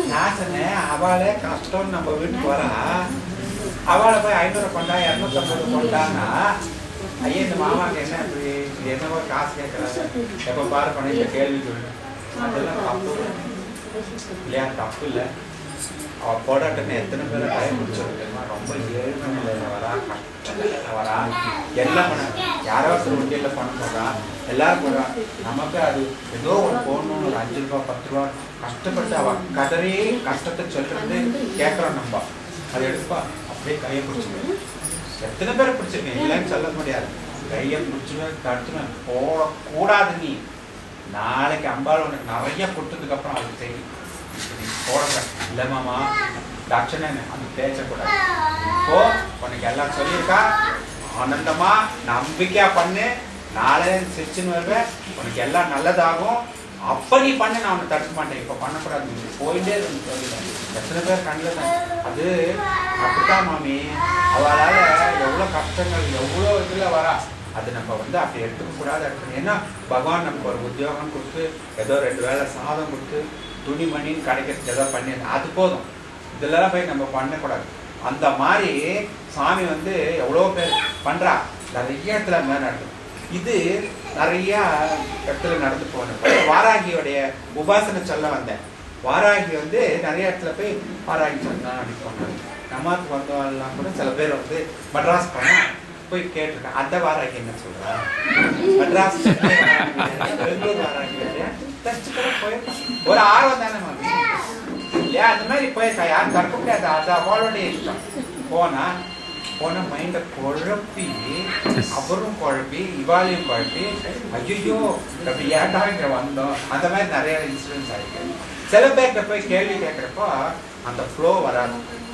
நான் சொன்னேன் அவளே கஷ்டம்னு நம்ம வீட்டுக்கு வரா அவளை போய் ஐநூறு கொண்டா இரநூத்தம்பது கொண்டான்னா ஐயா இந்த மாமாக்கு என்ன இப்படி இது என்னவோ காசு கேட்கறாங்க எப்போ பாரு பண்ணி இந்த கேள்வி சொல்லு அதெல்லாம் தப்பு இல்லையா தப்பு இல்லை அவ போராட்டம்னு எத்தனை பேரை டைம் முடிச்சிருக்கேன் ரொம்ப ஏழ்மை நிலையில வரா கஷ்ட நிலையில வரா எல்லாம் பண்ண யாரோ ஒருத்தர் வண்டியில் பண்ண போறா எல்லாரும் போறா நமக்கு அது ஏதோ ஒரு போகணும் ஒரு அஞ்சு ரூபா பத்து ரூபா கஷ்டப்பட்டு அவ கதறி கஷ்டத்தை சொல்றது கேட்கறோம் நம்ம அதை எடுப்பா அப்படியே கையை பிடிச்சிருவேன் எத்தனை பேரை பிடிச்சிருக்கேன் இல்லைன்னு சொல்ல முடியாது கையை பிடிச்சிருவேன் தடுத்துவேன் போடக்கூடாது நீ நாளைக்கு அம்பாள் உனக்கு நிறைய கொடுத்ததுக்கு அப்புறம் அது தெரியும் இப்படி போடுற இல்லை மாமா தட்சணை அந்த பேசக்கூடாது இப்போ உனக்கு எல்லாம் சொல்லியிருக்கா ஆனந்தமா நம்பிக்கையா பண்ணு நாளே சிரிச்சுன்னு வருவேன் உனக்கு எல்லாம் நல்லதாகும் அப்ப நீ பண்ணு நான் உன்னை தடுக்க மாட்டேன் இப்ப பண்ணக்கூடாது நீ போயிட்டே இருந்து சொல்லுவேன் எத்தனை பேர் கண்ணில் தான் அது அப்படித்தான் மாமி அவளால எவ்வளவு கஷ்டங்கள் எவ்வளோ இதுல வரா அது நம்ம வந்து அப்படி எடுத்துக்க கூடாது எடுத்துக்கணும் ஏன்னா பகவான் நமக்கு ஒரு உத்தியோகம் கொடுத்து ஏதோ ரெண்டு வேளை சாதம் கொடுத்து துணி மணின்னு கிடைக்கிறதுக்கு ஏதோ பண்ணி அது போதும் இதெல்லாம் போய் நம்ம பண்ணக்கூடாது அந்த மாதிரி சாமி வந்து எவ்வளோ பேர் பண்றா நிறைய இடத்துல அந்த மாதிரி நடக்குது இது நிறைய இடத்துல நடந்து போனேன் வாராகியோடைய உபாசனை சொல்ல வந்தேன் வாராகி வந்து நிறைய இடத்துல போய் வாராகி சொன்னா அப்படி போனாங்க நம்மாத்துக்கு வந்தவங்கலாம் கூட சில பேர் வந்து மெட்ராஸ் போனா போய் கேட்டிருக்கேன் அந்த வாராகி என்ன சொல்றா மெட்ராஸ் சென்னை வாராகி, பெங்களூர் வாராகி வேறயா? தச்சு கூட போயிருக்கான். ஒரு ஆர்வம் தானே மாமி இல்லையா அந்த மாதிரி போயிருக்கா யாரும் தடுக்க முடியாது அது அவளுடைய இஷ்டம் போனா போன மைண்டை குழப்பி அவரும் குழப்பி இவாளையும் குழப்பி ஐயோ அப்படி ஏன்டா இங்க வந்தோம் அந்த மாதிரி நிறைய இன்சிடென்ட்ஸ் ஆயிருக்கு சில பேர்கிட்ட போய் கேள்வி கேட்குறப்போ அந்த ஃப்ளோ வராது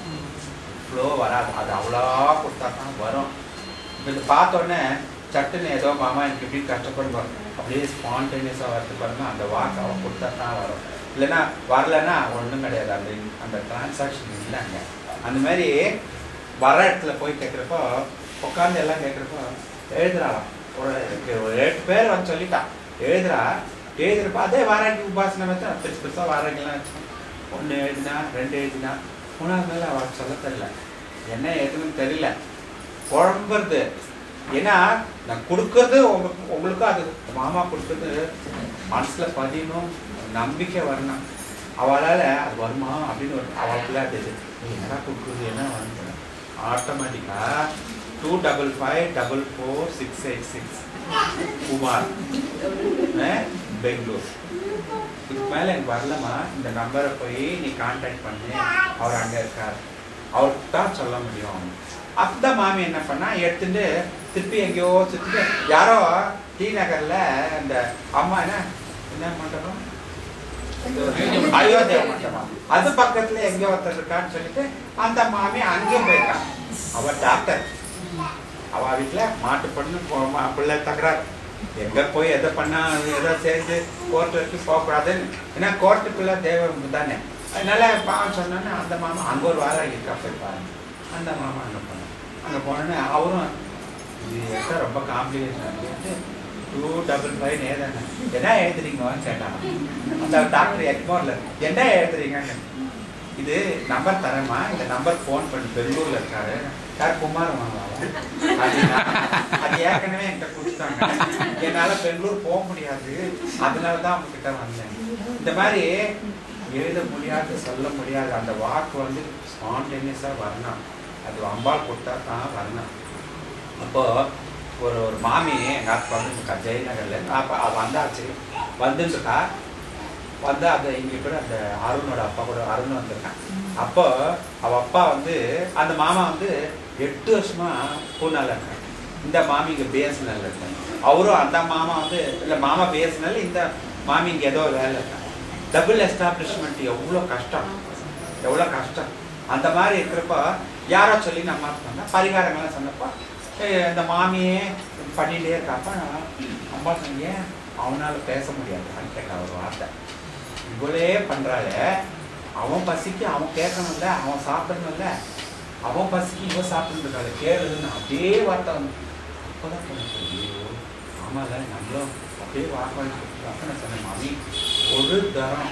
ஃப்ளோ வராது அது அவ்வளோ கொடுத்தா தான் வரும் இப்போ இது பார்த்தோன்னே சட்டுன்னு ஏதோ மாமா எனக்கு இப்படி கஷ்டப்படுவோம் அப்படியே ஸ்பான்டேனியஸாக வரது பாருங்க அந்த வாக்கு அவன் கொடுத்தா தான் வரும் இல்லைன்னா வரலன்னா ஒன்றும் கிடையாது அந்த அந்த டிரான்சாக்ஷன் இல்லைங்க அந்த மாதிரி வர இடத்துல போய் கேட்குறப்போ உட்காந்து எல்லாம் கேட்குறப்போ எழுதுறாளாம் ஒரு ஒரு எட்டு பேர் வந்து சொல்லிட்டான் எழுதுறா எழுதுறப்ப அதே வாராகி உபாசனை வச்சா பெருசு பெருசாக வாராகிலாம் வச்சோம் ஒன்று எழுதினா ரெண்டு எழுதினா மூணாவது மேலே அவளுக்கு சொல்ல தெரியல என்ன எதுன்னு தெரியல குழம்புறது ஏன்னா நான் கொடுக்கறது உங்களுக்கு உங்களுக்கும் அது மாமா கொடுக்கறது மனசுல பதியணும் நம்பிக்கை வரணும் அவளால அது வருமா அப்படின்னு ஒரு அவளுக்குள்ள அது இது நீ என்னடா கொடுக்குறது என்ன வந்து ஆட்டோமேட்டிக்கா two double five double four six eight six Kumar அஹ், பெங்களூர் இதுக்கு மேல எனக்கு வரலமா இந்த நம்பரை போய் நீ கான்டாக்ட் பண்ணு அவர் அங்க இருக்கார் அவருக்கு தான் சொல்ல முடியும் அந்த மாமி என்ன பண்ணா எடுத்துட்டு திருப்பி எங்கேயோ சுத்திட்டு யாரோ டி நகர்ல அந்த அம்மா என்ன என்ன மண்டபம் அயோத்தியா மண்டபம் அது பக்கத்துல எங்க ஒருத்தர் இருக்கான்னு சொல்லிட்டு அந்த மாமி அங்கேயும் போயிருக்கான் அவ டாக்டர் அவ வீட்டுல மாட்டு பொண்ணு போ- மா- பிள்ளை தகராறு எங்க போய் எதை பண்ணா எதை சேர்ந்து கோர்ட் வரைக்கும் போகக்கூடாதுன்னு ஏன்னா கோர்ட்டுக்குள்ள தேவை தானே அதனால பாவம் சொன்னோன்னே அந்த மாமா அங்க ஒரு வாரம் இருக்கா போய் பாருங்க அந்த மாமா அங்க போனோம் அங்க போனோன்னே அவரும் இது எல்லாம் ரொம்ப காம்ப்ளிகேஷன் டூ டபுள் ஃபைவ் ஏதானே என்ன எழுதுறீங்கன்னு கேட்டாங்க அந்த டாக்டர் எக்மோர்ல என்ன எழுதுறீங்கன்னு இது நம்பர் தரேம்மா இந்த நம்பர் ஃபோன் பண்ணி பெங்களூர்ல இருக்காரு யார் குமார் மாமாவா அப்படின்னா, அது ஏற்கனவே என்கிட்ட கொடுத்தாங்க என்னால பெங்களூர் போக முடியாது அதனால தான் அவங்க கிட்ட வந்தேன் இந்த மாதிரி எழுத முடியாது சொல்ல முடியாது அந்த வாக்கு வந்து ஸ்பான்டேனியஸா வரணும் அது அம்பாள் கொடுத்தா தான் வரணும் அப்போ ஒரு ஒரு மாமி எங்க அப்பா வந்து இருக்கா ஜெயநகர்ல அப்ப அவ வந்தாச்சு வந்துட்டு இருக்கா வந்து அந்த இங்க கூட அந்த அருணோட அப்பா கூட அருண் வந்திருக்கான் அப்போ அவ அப்பா வந்து அந்த மாமா வந்து எட்டு வருஷமா பூனால இருக்காங்க இந்த மாமி இங்க பிஎஸ்என்எல் இருக்காங்க அவரும் அந்த மாமா வந்து இல்ல மாமா பிஎஸ்என்எல் இந்த மாமி இங்க ஏதோ வேலை இருக்காங்க டபுள் எஸ்டாப்ளிஷ்மெண்ட் எவ்வளோ கஷ்டம் எவ்வளோ கஷ்டம் அந்த மாதிரி இருக்கிறப்ப யாரோ சொல்லி நம்ம சொன்னா பரிகாரங்கள்லாம் சொன்னப்போ ஏய், இந்த மாமியே பண்ணிட்டே இருக்காப்ப அம்மா சொன்னீங்க அவனால பேச முடியாதுன்னு கேட்டா ஒரு வார்த்தை இவளே பண்றாளே அவன் பசிக்கு அவன் கேட்கணும்ல அவன் சாப்பிடணும்ல அவன் பசிக்கு இவன் சாப்பிட்டுருக்காள் கேளுன்னு அப்படியே வார்த்தை வந்து அப்பதான் தோணுச்சு, ஐயோ ஆமால நம்மளும் அப்படியே வாக்குவாங்க அப்ப நான் சொன்னேன் மாமி ஒரு தரம்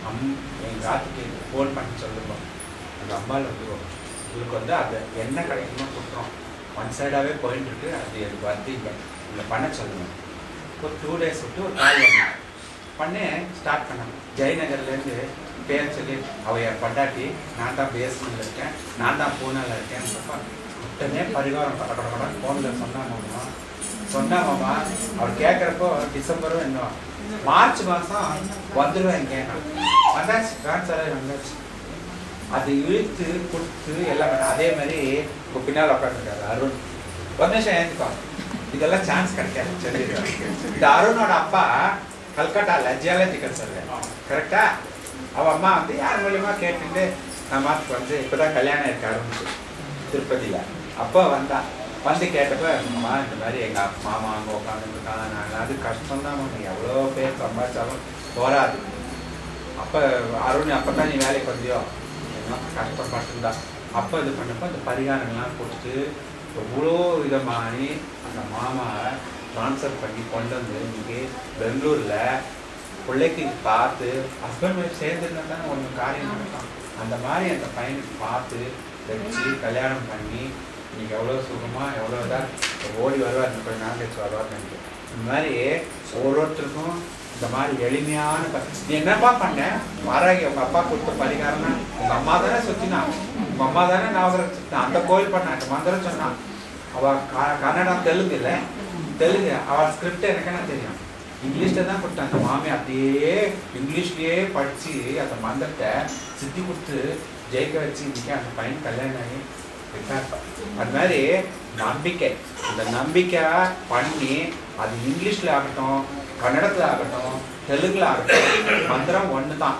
அம் எங்கள் ஆத்துக்கு ஃபோன் பண்ணி சொல்லுவோம் அந்த அம்பாள் வந்துருவோம் உங்களுக்கு வந்து அது என்ன கிடைக்குமோ கொடுக்குறோம் ஒன் சைடாகவே போயிட்டு இருக்கு அது எனக்கு வந்து இங்கே இல்லை பண்ண சொல்லுவேன் ஒரு டூ டேஸ் விட்டு ஒரு கால் வந்தேன் பண்ணி ஸ்டார்ட் பண்ணேன் ஜெயநகர்லேருந்து பேர் சொல்லி அவ என் பொண்டாட்டி நான் தான் பேஸ்மெண்ட்ல இருக்கேன் நான் தான் பூனால இருக்கேன் உடனே பரிகாரம் பட பட படம் ஃபோனில் சொன்னாங்கம்மா சொன்னாங்கம்மா அவர் கேட்குறப்போ டிசம்பரும் இன்னும் மார்ச் மாதம் வந்துடுவேன் கேட்கணும் வந்தாச்சு ட்ரான்ஸ்ஃபர் வந்தாச்சு அது இழுத்து கொடுத்து எல்லாம் பண்ண அதே மாதிரி இப்போ பின்னால் உட்காந்துருக்காரு அருண் ஒரு நிமிஷம் ஏற்றுக்கோ இதெல்லாம் சான்ஸ் கிடைக்காது சொல்லிடுறேன் இந்த அருணோட அப்பா கல்கட்டால ஜியாலஜிக்கல் சர்வே கரெக்டா அவ அம்மா வந்து யார் மூலியமா கேட்டுட்டு நம்ம வந்து இப்பதான் கல்யாணம் இருக்கு அருணுக்கு திருப்பதியில அப்போ வந்தா வந்து கேட்டப்ப அம்மா இந்த மாதிரி எங்க மாமா அங்க உட்காந்துருக்காங்க நாங்கள் அது கஷ்டம் தான் எவ்வளோ பேர் சம்பாதிச்சாலும் போராது அப்ப அருண் அப்பதான் நீ வேலைக்கு வந்தியோ என்ன கஷ்டம் மட்டும்தான் அப்போ இது பண்ணப்போ அந்த பரிகாரங்கள்லாம் கொடுத்து எவ்வளோ விதமானி அந்த மாமாவை ட்ரான்ஸ்ஃபர் பண்ணி கொண்டு வந்து இங்கே பெங்களூரில் பிள்ளைக்கு பார்த்து ஹஸ்பண்ட் ஒய்ஃப் சேர்ந்துருந்தா தானே ஒன்று காரியம் நடக்கும் அந்த மாதிரி அந்த பையனுக்கு பார்த்து வச்சு கல்யாணம் பண்ணி இன்னைக்கு எவ்வளோ சுகமாக எவ்வளோ இதாக ஓடி வருவார் இந்த கொஞ்சம் நாள் கழிச்சு வருவார்னு நினைக்கிறேன் இந்த மாதிரி ஒரு ஒருத்தருக்கும் இந்த மாதிரி எளிமையான ப- நீ என்னப்பா பண்ண வாராகி உங்க அப்பா கொடுத்த பரிகாரம்னா உங்க அம்மா தானே சுத்தினா உங்க அம்மா தானே நவகிரகம் சுத்தினா அந்த கோயில் பண்ண அந்த மந்திரம் சொன்னான் அவ க- கன்னடம் தெலுங்கு இல்லை தெலுங்கு அவள் ஸ்கிரிப்ட் எனக்கு என்ன தெரியும் இங்கிலீஷ்ல தான் கொடுத்தேன் அந்த மாமி அப்படியே இங்கிலீஷ்லயே படிச்சு அந்த மந்திரத்தை சித்தி கொடுத்து ஜெயிக்க வச்சு இன்னைக்கு அந்த பையன் கல்யாணம் ஆகி இருக்கார். அது மாதிரி நம்பிக்கை இந்த நம்பிக்கை பண்ணி அது இங்கிலீஷ்ல ஆகட்டும் கன்னடத்துல ஆகட்டும் தெலுங்குல ஆகட்டும் மந்திரம் ஒன்று தான்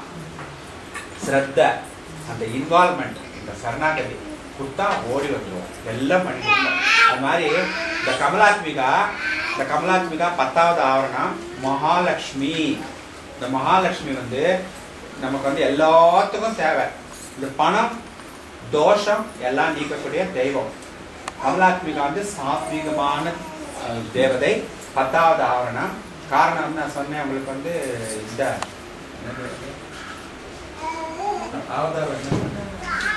ஸ்ரத்த அந்த இன்வால்மெண்ட் இந்த சரணாகதி கொடுத்தா ஓடி வந்துடும் எல்லாம் பண்ணி கொடுத்தோம் அது மாதிரி இந்த கமலாத்மிகா இந்த கமலாத்மிகா பத்தாவது ஆவரணம் மகாலட்சுமி இந்த மகாலட்சுமி வந்து நமக்கு வந்து எல்லாத்துக்கும் தேவை இந்த பணம் தோஷம் எல்லாம் நீக்கக்கூடிய தெய்வம் கமலாத்மிகா வந்து சாத்வீகமான அஹ், தேவதை பத்தாவது ஆவரணம் காரணம் நான் சொன்னேன் உங்களுக்கு வந்து இந்த என்னது? அவதாரம் என்ன சொன்னேன்?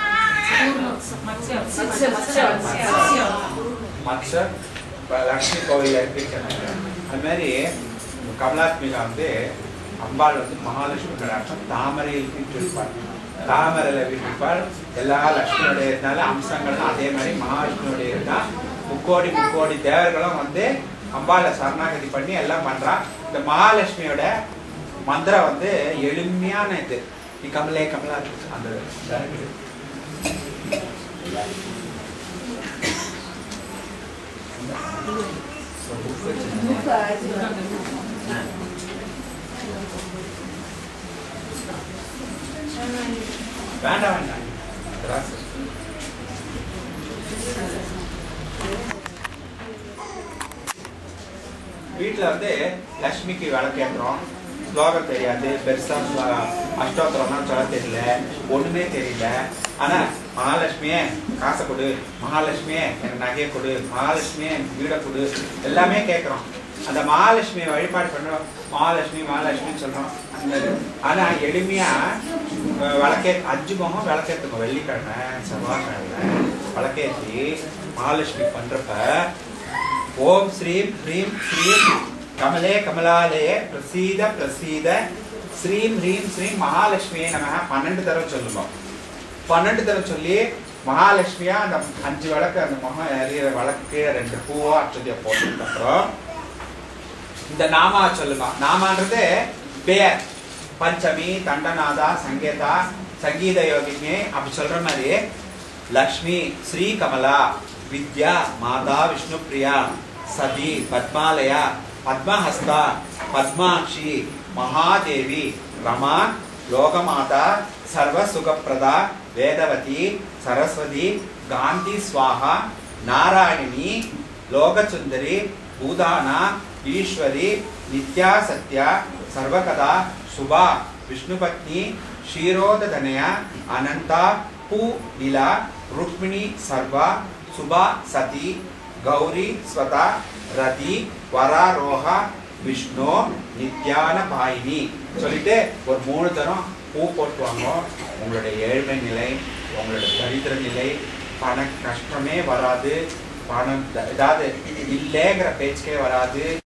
மற்ற இப்ப லக்ஷ்மி கோவில் இருக்குன்னு சொன்னாங்க அது மாதிரி கமலாத்மிகா வந்து அம்பாள் வந்து மகாலட்சுமி கடாட்சம் தாமரையில் வீற்றிருப்பாள் தாமரையில் வீற்றிருப்பாள் எல்லா லட்சுமியோடைய இருந்தாலும் அம்சங்களும் அதே மாதிரி மகாலட்சுமியோடைய இருந்தா முக்கோடி முக்கோடி தேவர்களும் வந்து அம்பாளை சரணாகதி பண்ணி எல்லாம் பண்றா இந்த மகாலட்சுமியோட மந்திரம் வந்து எளிமையான இது நீ கமலே கமலா அந்த புக் வச்சிருந்தேன் வேண்டாம் வேண்டாம் திராட்சை. வீட்டுல வந்து லக்ஷ்மிக்கு விளக்கேற்றுறோம் ஸ்லோகம் தெரியாது பெருசா ஸ்லோ- அஷ்டோத்திரம்லாம் சொல்ல தெரியல ஒண்ணுமே தெரியல ஆனா மகாலட்சுமியே காசை கொடு மகாலட்சுமியே எனக்கு நகையை கொடு மகாலட்சுமியே எனக்கு வீடை கொடு எல்லாமே கேட்குறோம் அந்த மகாலட்சுமியை வழிபாடு பண்றோம் மகாலட்சுமி மகாலட்சுமின்னு சொல்றோம் அந்த இது. ஆனா எளிமையா அஹ், விளக்கே அஞ்சு முகம் விளக்கேற்றுங்க வெள்ளிக்கிழமை செவ்வாய்க்கிழமை விளக்கேற்றி மகாலட்சுமி பண்றப்ப ஓம் ஸ்ரீம் ஹ்ரீம் ஸ்ரீம் கமலே கமலாலயே பிரசீத பிரசீத ஸ்ரீம் ஹ்ரீம் ஸ்ரீம் மகாலட்சுமியை நம்ம பன்னெண்டு தடவை சொல்லுவோம் பன்னெண்டு தடவை சொல்லி மகாலட்சுமியா அந்த அஞ்சு விளக்கு அந்த முகம் எறிகிற விளக்கு ரெண்டு பூவோ அச்சதியை போட்டதுக்கு அப்புறம் இந்த நாமா சொல்லுங்க நாமான்றது பேர் பஞ்சமி தண்டநாதா சங்கேதா சங்கீத யோகினி அப்படி சொல்ற மாதிரி லக்ஷ்மி ஸ்ரீ கமலா வித்யா மாதா விஷ்ணு பிரியா சதி பத்மாலயா பத்மஹஸ்தா பத்மாட்சி மகாதேவி ரமா லோகமாதா சர்வசுகப்பிரதா வேதவதி சரஸ்வதி காந்தி ஸ்வாஹா நாராயணி லோகசுந்தரி பூதானா ஈஸ்வரி நித்யா சத்யா சர்வகதா சுபா விஷ்ணுபத்னி க்ஷீரோதனயா அனந்தா பூ நிலா ருக்மிணி சர்வா சுபா சதி கௌரி ஸ்வதா ரதி வராரோகா விஷ்ணு நித்யான பாயினி சொல்லிட்டு ஒரு மூணு தரம் பூ போட்டுவாங்க உங்களுடைய ஏழ்மை நிலை உங்களுடைய தரித்திர நிலை பண கஷ்டமே வராது பணம் அதாவது இல்லைங்கிற பேச்சுக்கே வராது